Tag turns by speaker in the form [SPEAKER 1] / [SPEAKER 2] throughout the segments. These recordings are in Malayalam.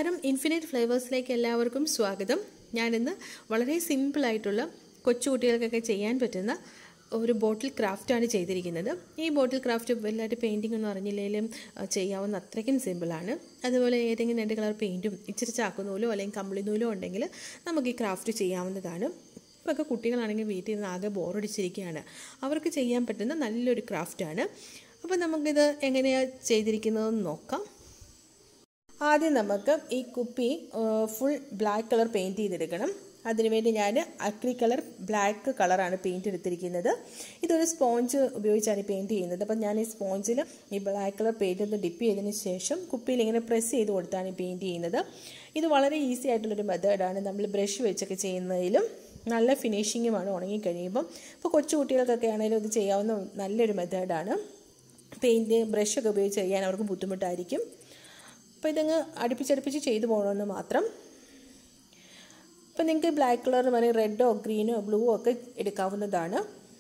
[SPEAKER 1] നമസ്കാരം ഇൻഫിനിറ്റ് ഫ്ലേവേഴ്സിലേക്ക് എല്ലാവർക്കും സ്വാഗതം ഞാനിന്ന് വളരെ സിമ്പിളായിട്ടുള്ള കൊച്ചുകുട്ടികൾക്കൊക്കെ ചെയ്യാൻ പറ്റുന്ന ഒരു ബോട്ടിൽ ക്രാഫ്റ്റാണ് ചെയ്തിരിക്കുന്നത് ഈ ബോട്ടിൽ ക്രാഫ്റ്റ് വലുതായിട്ട് പെയിൻറ്റിംഗ് ഒന്നും അറിഞ്ഞില്ലെങ്കിലും അഹ് ചെയ്യാവുന്ന അത്രയ്ക്കും സിമ്പിളാണ് അതുപോലെ ഏതെങ്കിലും രണ്ട് കളർ പെയിൻറ്റും ഇച്ചിരി ചാക്കുനൂലോ അല്ലെങ്കിൽ കമ്പിളി നൂലോ ഉണ്ടെങ്കിൽ നമുക്ക് ഈ ക്രാഫ്റ്റ് ചെയ്യാവുന്നതാണ് ഇപ്പൊക്കെ കുട്ടികളാണെങ്കിൽ വീട്ടിൽ നിന്ന് ആകെ ബോറടിച്ചിരിക്കുകയാണ് അവർക്ക് ചെയ്യാൻ പറ്റുന്ന നല്ലൊരു ക്രാഫ്റ്റാണ് അപ്പോൾ നമുക്കിത് എങ്ങനെയാണ് ചെയ്തിരിക്കുന്നതെന്ന് നോക്കാം ആദ്യം നമുക്ക് ഈ കുപ്പി ഫുൾ ബ്ലാക്ക് കളർ പെയിൻറ്റ് ചെയ്തെടുക്കണം അതിനുവേണ്ടി ഞാൻ അക്രി കളർ ബ്ലാക്ക് കളറാണ് പെയിൻറ്റ് എടുത്തിരിക്കുന്നത് ഇതൊരു സ്പോഞ്ച് ഉപയോഗിച്ചാണ് ഈ പെയിൻറ്റ് ചെയ്യുന്നത് അപ്പം ഞാൻ ഈ സ്പോഞ്ചിൽ ഈ ബ്ലാക്ക് കളർ പെയിൻറ്റ് ഒന്ന് ഡിപ്പ് ചെയ്തതിന് ശേഷം കുപ്പിയിൽ ഇങ്ങനെ പ്രസ് ചെയ്ത് കൊടുത്താണ് ഈ പെയിൻറ്റ് ചെയ്യുന്നത് ഇത് വളരെ ഈസി ആയിട്ടുള്ളൊരു മെത്തേഡാണ് നമ്മൾ ബ്രഷ് വെച്ചൊക്കെ ചെയ്യുന്നതിലും നല്ല ഫിനിഷിങ്ങുമാണ് ഉണങ്ങിക്കഴിയുമ്പം ഇപ്പോൾ കൊച്ചു കുട്ടികൾക്കൊക്കെ ആണെങ്കിലും ഇത് ചെയ്യാവുന്ന നല്ലൊരു മെത്തേഡാണ് പെയിൻറ്റ് ബ്രഷൊക്കെ ഉപയോഗിച്ച് ചെയ്യാൻ അവർക്ക് ബുദ്ധിമുട്ടായിരിക്കും അപ്പോൾ ഇതങ്ങ് അടുപ്പിച്ചടുപ്പിച്ച് ചെയ്തു പോകണമെന്ന് മാത്രം അപ്പോൾ നിങ്ങൾക്ക് ബ്ലാക്ക് കളർ വേണമെങ്കിൽ റെഡോ ഗ്രീനോ ബ്ലൂവോ ഒക്കെ എടുക്കാവുന്നതാണ്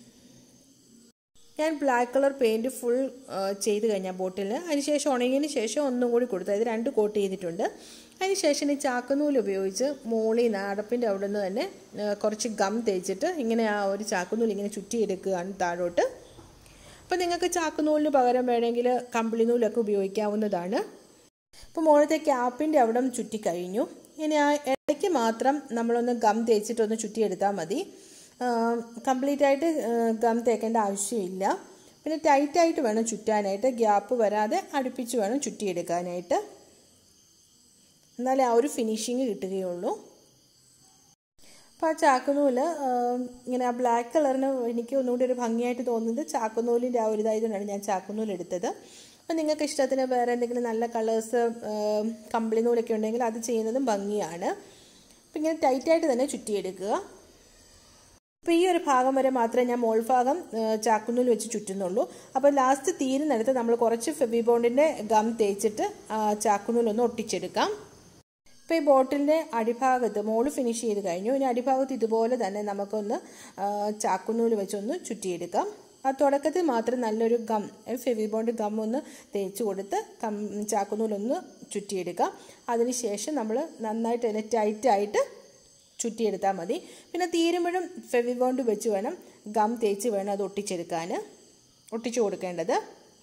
[SPEAKER 1] ഞാൻ ബ്ലാക്ക് കളർ പെയിൻറ്റ് ഫുൾ ചെയ്ത് കഴിഞ്ഞാൽ ബോട്ടിൽ അതിനുശേഷം ഉണങ്ങിയതിന് ശേഷം ഒന്നും കൂടി കൊടുത്തു അതായത് രണ്ട് കോട്ട് ചെയ്തിട്ടുണ്ട് അതിനുശേഷം ഈ ചാക്കുനൂല് ഉപയോഗിച്ച് മോളിൽ നിന്ന് അടപ്പിൻ്റെ അവിടെ നിന്ന് തന്നെ കുറച്ച് ഗം തേച്ചിട്ട് ഇങ്ങനെ ആ ഒരു ചാക്കുനൂല് ഇങ്ങനെ ചുറ്റിയെടുക്കുകയാണ് താഴോട്ട് അപ്പോൾ നിങ്ങൾക്ക് ചാക്കുനൂലിന് പകരം വേണമെങ്കിൽ കമ്പിളി നൂലൊക്കെ ഉപയോഗിക്കാവുന്നതാണ് ഇപ്പോൾ മുകളിലത്തെ ക്യാപ്പിൻ്റെ അവിടെ ചുറ്റി കഴിഞ്ഞു ഇനി ആ ഇടയ്ക്ക് മാത്രം നമ്മളൊന്ന് ഗം തേച്ചിട്ടൊന്ന് ചുറ്റിയെടുത്താൽ മതി കംപ്ലീറ്റ് ആയിട്ട് ഗം തേക്കേണ്ട ആവശ്യമില്ല പിന്നെ ടൈറ്റായിട്ട് വേണം ചുറ്റാനായിട്ട് ഗ്യാപ്പ് വരാതെ അടുപ്പിച്ച് വേണം ചുറ്റിയെടുക്കാനായിട്ട് എന്നാലേ ആ ഒരു ഫിനിഷിങ് കിട്ടുകയുള്ളൂ അപ്പോൾ ആ ചാക്കുനൂല് ഇങ്ങനെ ആ ബ്ലാക്ക് കളറിന് എനിക്ക് ഒന്നുകൂടി ഒരു ഭംഗിയായിട്ട് തോന്നുന്നത് ചാക്കുനൂലിൻ്റെ ആ ഒരു ഇതായതുകൊണ്ടാണ് ഞാൻ ചാക്കുനൂല് എടുത്തത് അപ്പോൾ നിങ്ങൾക്ക് ഇഷ്ടത്തിന് വേറെ എന്തെങ്കിലും നല്ല കളേഴ്സ് കമ്പിളി നൂലൊക്കെ ഉണ്ടെങ്കിൽ അത് ചെയ്യുന്നതും ഭംഗിയാണ് അപ്പോൾ ഇങ്ങനെ ടൈറ്റായിട്ട് തന്നെ ചുറ്റിയെടുക്കുക അപ്പോൾ ഈ ഒരു ഭാഗം വരെ മാത്രമേ ഞാൻ മോൾ ഭാഗം ചാക്കുനൂൽ വെച്ച് ചുറ്റുന്നുള്ളൂ അപ്പോൾ ലാസ്റ്റ് തീരുന്നിടത്ത് നമ്മൾ കുറച്ച് ഫെവിബോണ്ടിൻ്റെ ഗം തേച്ചിട്ട് ചാക്കുനൂലൊന്ന് ഒട്ടിച്ചെടുക്കാം ഇപ്പോൾ ഈ ബോട്ടിലിൻ്റെ അടിഭാഗത്ത് മോള് ഫിനിഷ് ചെയ്ത് കഴിഞ്ഞു ഇനി അടിഭാഗത്ത് ഇതുപോലെ തന്നെ നമുക്കൊന്ന് ചാക്കുനൂല് വെച്ചൊന്ന് ചുറ്റിയെടുക്കാം ആ തുടക്കത്തിൽ മാത്രം നല്ലൊരു ഗം ഫെവിബോണ്ട് ഗം ഒന്ന് തേച്ച് കൊടുത്ത് കം ചാക്കുനൂലൊന്ന് ചുറ്റിയെടുക്കാം അതിനുശേഷം നമ്മൾ നന്നായിട്ട് അതിനെ ടൈറ്റായിട്ട് ചുറ്റിയെടുത്താൽ മതി പിന്നെ തീരുമ്പോഴും ഫെവിബോണ്ട് വെച്ച് വേണം ഗം തേച്ച് വേണം അത് ഒട്ടിച്ചെടുക്കാൻ ഒട്ടിച്ചു കൊടുക്കേണ്ടത്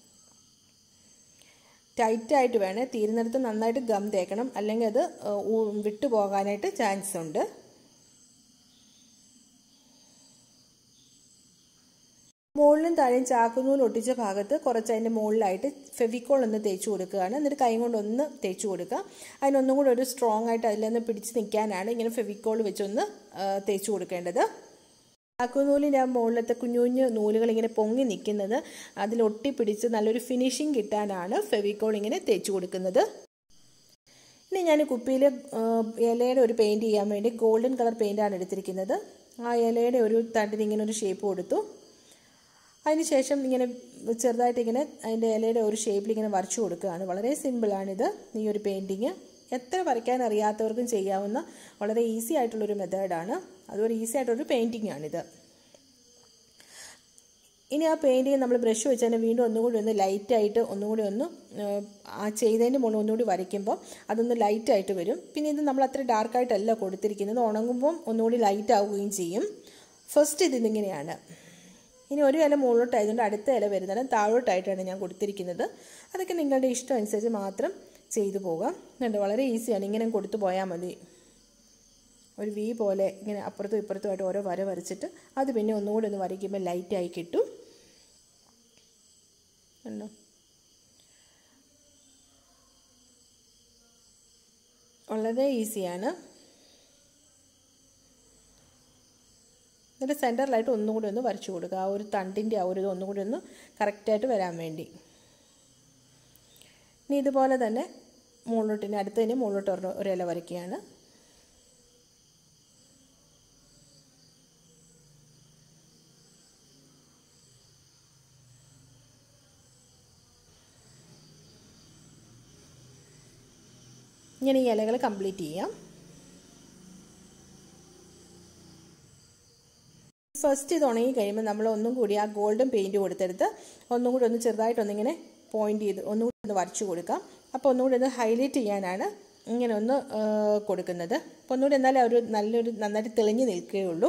[SPEAKER 1] ടൈറ്റായിട്ട് വേണേൽ തീരുന്നിടത്ത് നന്നായിട്ട് ഗം തേക്കണം അല്ലെങ്കിൽ അത് വിട്ടു പോകാനായിട്ട് ചാൻസ് ഉണ്ട് മുകളിലും താഴെയും ചാക്കുനൂൽ ഒട്ടിച്ച ഭാഗത്ത് കുറച്ച് അതിൻ്റെ മുകളിലായിട്ട് ഫെവിക്കോൾ ഒന്ന് തേച്ച് കൊടുക്കുകയാണ് എന്നിട്ട് കൈ കൊണ്ട് ഒന്ന് തേച്ച് കൊടുക്കുക അതിനൊന്നും കൂടെ ഒരു സ്ട്രോങ് ആയിട്ട് അതിലൊന്ന് പിടിച്ച് നിൽക്കാനാണ് ഇങ്ങനെ ഫെവിക്കോൾ വെച്ചൊന്ന് തേച്ച് കൊടുക്കേണ്ടത് ചാക്കുനൂലിൻ്റെ ആ മുകളിലത്തെ കുഞ്ഞു കുഞ്ഞു നൂലുകൾ ഇങ്ങനെ പൊങ്ങി നിൽക്കുന്നത് അതിൽ ഒട്ടിപ്പിടിച്ച് നല്ലൊരു ഫിനിഷിങ് കിട്ടാനാണ് ഫെവിക്കോൾ ഇങ്ങനെ തേച്ച് കൊടുക്കുന്നത് ഇനി ഞാൻ കുപ്പിയിൽ ഇലയുടെ ഒരു പെയിൻറ് ചെയ്യാൻ വേണ്ടി ഗോൾഡൻ കളർ പെയിൻ്റാണ് എടുത്തിരിക്കുന്നത് ആ ഇലയുടെ ഒരു തണ്ടിന് ഇങ്ങനെ ഒരു ഷേപ്പ് കൊടുത്തു അതിനുശേഷം ഇങ്ങനെ ചെറുതായിട്ട് ഇങ്ങനെ അതിൻ്റെ ഇലയുടെ ഒരു ഷേപ്പിൽ ഇങ്ങനെ വരച്ചു കൊടുക്കുകയാണ് വളരെ സിമ്പിളാണിത് ഈ ഒരു പെയിൻറ്റിങ് എത്ര വരയ്ക്കാൻ അറിയാത്തവർക്കും ചെയ്യാവുന്ന വളരെ ഈസി ആയിട്ടുള്ളൊരു മെത്തേഡാണ് അതുപോലെ ഈസി ആയിട്ടൊരു പെയിൻറ്റിംഗ് ആണിത് ഇനി ആ പെയിൻറ്റിങ് നമ്മൾ ബ്രഷ് വെച്ച് തന്നെ വീണ്ടും ഒന്നുകൂടി ഒന്ന് ലൈറ്റായിട്ട് ഒന്നുകൂടി ഒന്ന് ആ ചെയ്തതിൻ്റെ മുകളിൽ ഒന്നുകൂടി വരയ്ക്കുമ്പോൾ അതൊന്ന് ലൈറ്റായിട്ട് വരും പിന്നെ ഇത് നമ്മൾ അത്ര ഡാർക്കായിട്ടല്ല കൊടുത്തിരിക്കുന്നത് ഉണങ്ങുമ്പം ഒന്നുകൂടി ലൈറ്റ് ആവുകയും ചെയ്യും ഫസ്റ്റ് ഇതിങ്ങനെയാണ് ഇനി ഒരു ഇല മുകളിലോട്ടായതുകൊണ്ട് അടുത്ത ഇല വരുന്നത് താഴോട്ടായിട്ടാണ് ഞാൻ കൊടുത്തിരിക്കുന്നത് അതൊക്കെ നിങ്ങളുടെ ഇഷ്ടം അനുസരിച്ച് മാത്രം ചെയ്തു പോകാം കണ്ട് വളരെ ഈസിയാണ് ഇങ്ങനെ കൊടുത്തു പോയാൽ മതി ഒരു വി പോലെ ഇങ്ങനെ അപ്പുറത്തും ഇപ്പുറത്തുമായിട്ട് ഓരോ വര വരച്ചിട്ട് അത് പിന്നെ ഒന്നുകൂടി ഒന്ന് വരയ്ക്കുമ്പോൾ ലൈറ്റായി കിട്ടും കണ്ടോ വളരെ ഈസിയാണ് എന്നിട്ട് സെൻറ്ററിലായിട്ട് ഒന്നും കൂടി ഒന്ന് വരച്ചു കൊടുക്കുക ആ ഒരു തണ്ടിൻ്റെ ആ ഒരു ഇത് ഒന്നും കൂടി ഒന്ന് കറക്റ്റായിട്ട് വരാൻ വേണ്ടി ഇനി ഇതുപോലെ തന്നെ മുകളിലോട്ടിന് അടുത്തതിന് മുകളിലോട്ട് ഒരു ഒരു ഇല വരയ്ക്കുകയാണ് ഇങ്ങനെ ഈ ഇലകൾ കംപ്ലീറ്റ് ചെയ്യാം ഫസ്റ്റ് ഇത് ഉണങ്ങി കഴിയുമ്പോൾ നമ്മൾ ഒന്നും കൂടി ആ ഗോൾഡൻ പെയിൻറ്റ് കൊടുത്തെടുത്ത് ഒന്നും കൂടി ഒന്ന് ചെറുതായിട്ടൊന്നിങ്ങനെ പോയിന്റ് ചെയ്ത് ഒന്നും കൂടി ഒന്ന് വരച്ചു കൊടുക്കാം അപ്പോൾ ഒന്നും കൂടി ഒന്ന് ഹൈലൈറ്റ് ചെയ്യാനാണ് ഇങ്ങനെ ഒന്ന് ആ, കൊടുക്കുന്നത് അപ്പോൾ ഒന്നുകൂടി എന്നാൽ ഒരു നല്ലൊരു നന്നായിട്ട് തെളിഞ്ഞ് നിൽക്കുകയുള്ളൂ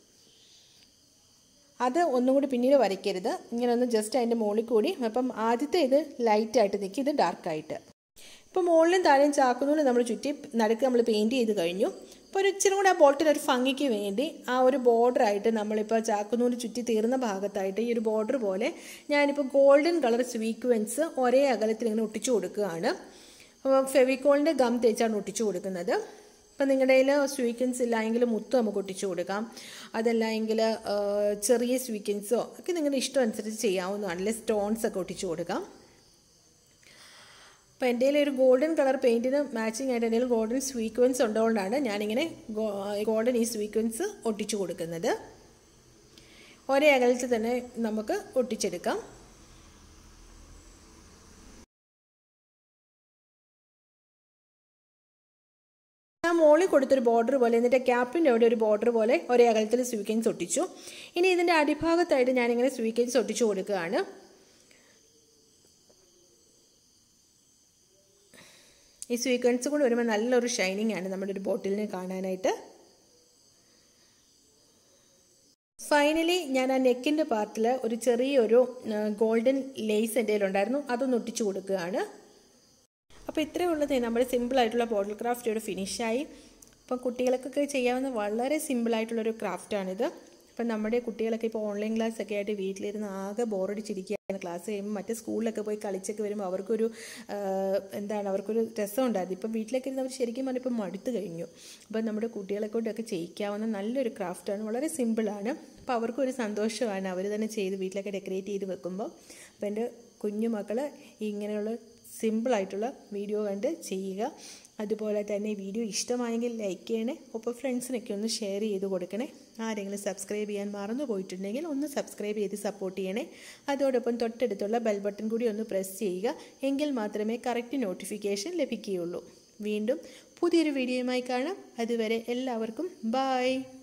[SPEAKER 1] അത് ഒന്നും കൂടി പിന്നീട് വരയ്ക്കരുത് ഇങ്ങനെ ഒന്ന് ജസ്റ്റ് അതിൻ്റെ മുകളിൽ കൂടി അപ്പം ആദ്യത്തെ ഇത് ലൈറ്റായിട്ട് നിൽക്കും ഇത് ഡാർക്കായിട്ട് ഇപ്പോൾ മുകളിലും താഴെയും ചാക്കുനൂല് നമ്മൾ ചുറ്റി നടുക്ക് നമ്മൾ പെയിൻറ് ചെയ്ത് കഴിഞ്ഞു അപ്പോൾ ഒരു ഇച്ചിരി കൂടെ ആ ബോട്ടിൽ ഒരു ഭംഗിക്ക് വേണ്ടി ആ ഒരു ബോർഡറായിട്ട് നമ്മളിപ്പോൾ ചാക്കുനൂല് ചുറ്റി തീർന്ന ഭാഗത്തായിട്ട് ഈ ഒരു ബോർഡർ പോലെ ഞാനിപ്പോൾ ഗോൾഡൻ കളർ സ്വീക്വൻസ് ഒരേ അകലത്തിൽ ഇങ്ങനെ ഒട്ടിച്ചു കൊടുക്കുകയാണ് അപ്പോൾ ഫെവിക്കോളിൻ്റെ ഗം തേച്ചാണ് ഒട്ടിച്ചു കൊടുക്കുന്നത് ഇപ്പം നിങ്ങളുടെ കയ്യിൽ സ്വീക്വൻസ് ഇല്ല എങ്കിൽ മുത്ത് നമുക്ക് ഒട്ടിച്ചു കൊടുക്കാം അതല്ല എങ്കിൽ ചെറിയ സ്വീക്വൻസോ ഒക്കെ നിങ്ങളുടെ ഇഷ്ടം അനുസരിച്ച് ചെയ്യാവുന്നതാണ് അല്ലെങ്കിൽ സ്റ്റോൺസ് ഒക്കെ ഒട്ടിച്ചു കൊടുക്കാം അപ്പോൾ എൻ്റെ കയ്യിൽ ഒരു ഗോൾഡൻ കളർ പെയിൻറ്റിന് മാച്ചിങ് ആയിട്ട് എൻ്റെ കയ്യിൽ ഗോൾഡൻ സ്വീക്വൻസ് ഉള്ളതുകൊണ്ടാണ് ഞാനിങ്ങനെ ഗോൾഡൻ ഈ സ്വീക്വൻസ് ഒട്ടിച്ചു കൊടുക്കുന്നത് ഒരേ അകലത്തിൽ തന്നെ നമുക്ക് ഒട്ടിച്ചെടുക്കാം ഞാൻ മോളിൽ കൊടുത്തൊരു ബോർഡർ പോലെ എന്നിട്ട് ക്യാപ്പിൻ്റെ അവിടെ ഒരു ബോർഡർ പോലെ ഒരേ അകലത്തിൽ സ്വീക്കൻസ് ഒട്ടിച്ചു ഇനി ഇതിൻ്റെ അടിഭാഗത്തായിട്ട് ഞാനിങ്ങനെ സ്വീക്കൻസ് ഒട്ടിച്ചു കൊടുക്കുകയാണ് ഈ സ്വീക്വൻസ് കൂടെ വരുമ്പോൾ നല്ലൊരു ഷൈനിങ് ആണ് നമ്മുടെ ഒരു ബോട്ടിലിനെ കാണാനായിട്ട് ഫൈനലി ഞാൻ ആ നെക്കിൻ്റെ പാർട്ടിൽ ഒരു ചെറിയൊരു ഗോൾഡൻ ലേസ് എൻ്റെ കയ്യിലുണ്ടായിരുന്നു അതൊന്ന് ഒട്ടിച്ചു കൊടുക്കുകയാണ് അപ്പോൾ ഇത്രയേ ഉള്ളത് നമ്മുടെ സിമ്പിളായിട്ടുള്ള ബോട്ടിൽ ക്രാഫ്റ്റ് ഇവിടെ ഫിനിഷായി അപ്പോൾ കുട്ടികൾക്കൊക്കെ ചെയ്യാവുന്ന വളരെ സിമ്പിളായിട്ടുള്ളൊരു ക്രാഫ്റ്റാണിത് അപ്പം നമ്മുടെ കുട്ടികളൊക്കെ ഇപ്പോൾ ഓൺലൈൻ ക്ലാസ് ഒക്കെ ആയിട്ട് വീട്ടിലിരുന്ന് ആകെ ബോറടിച്ചിരിക്കുകയാണ് ക്ലാസ് കഴിയുമ്പോൾ മറ്റേ സ്കൂളിലൊക്കെ പോയി കളിച്ചൊക്കെ വരുമ്പോൾ അവർക്കൊരു എന്താണ് അവർക്കൊരു രസമുണ്ടായിരുന്നു ഇപ്പം വീട്ടിലൊക്കെ ഇരുന്ന് അവർ ശരിക്കും പറഞ്ഞാൽ ഇപ്പം മടുത്തു കഴിഞ്ഞു അപ്പം നമ്മുടെ കുട്ടികളെ കൊണ്ടൊക്കെ ചെയ്യിക്കാവുന്ന നല്ലൊരു ക്രാഫ്റ്റാണ് വളരെ സിമ്പിളാണ് അപ്പോൾ അവർക്കൊരു സന്തോഷമാണ് അവർ തന്നെ ചെയ്ത് വീട്ടിലൊക്കെ ഡെക്കറേറ്റ് ചെയ്ത് വെക്കുമ്പോൾ അപ്പോൾ എൻ്റെ കുഞ്ഞു മക്കൾ ഇങ്ങനെയുള്ള സിമ്പിളായിട്ടുള്ള വീഡിയോ കണ്ട് ചെയ്യുക അതുപോലെ തന്നെ വീഡിയോ ഇഷ്ടമായെങ്കിൽ ലൈക്ക് ചെയ്യണേ ഒപ്പം ഫ്രണ്ട്സിനൊക്കെ ഒന്ന് ഷെയർ ചെയ്ത് കൊടുക്കണേ ആരെങ്കിലും സബ്സ്ക്രൈബ് ചെയ്യാൻ മറന്നു പോയിട്ടുണ്ടെങ്കിൽ ഒന്ന് സബ്സ്ക്രൈബ് ചെയ്ത് സപ്പോർട്ട് ചെയ്യണേ അതോടൊപ്പം തൊട്ടടുത്തുള്ള ബെൽ ബട്ടൺ കൂടി ഒന്ന് പ്രസ് ചെയ്യുക എങ്കിൽ മാത്രമേ കറക്റ്റ് നോട്ടിഫിക്കേഷൻ ലഭിക്കുകയുള്ളൂ വീണ്ടും പുതിയൊരു വീഡിയോയുമായി കാണാം അതുവരെ എല്ലാവർക്കും ബായ്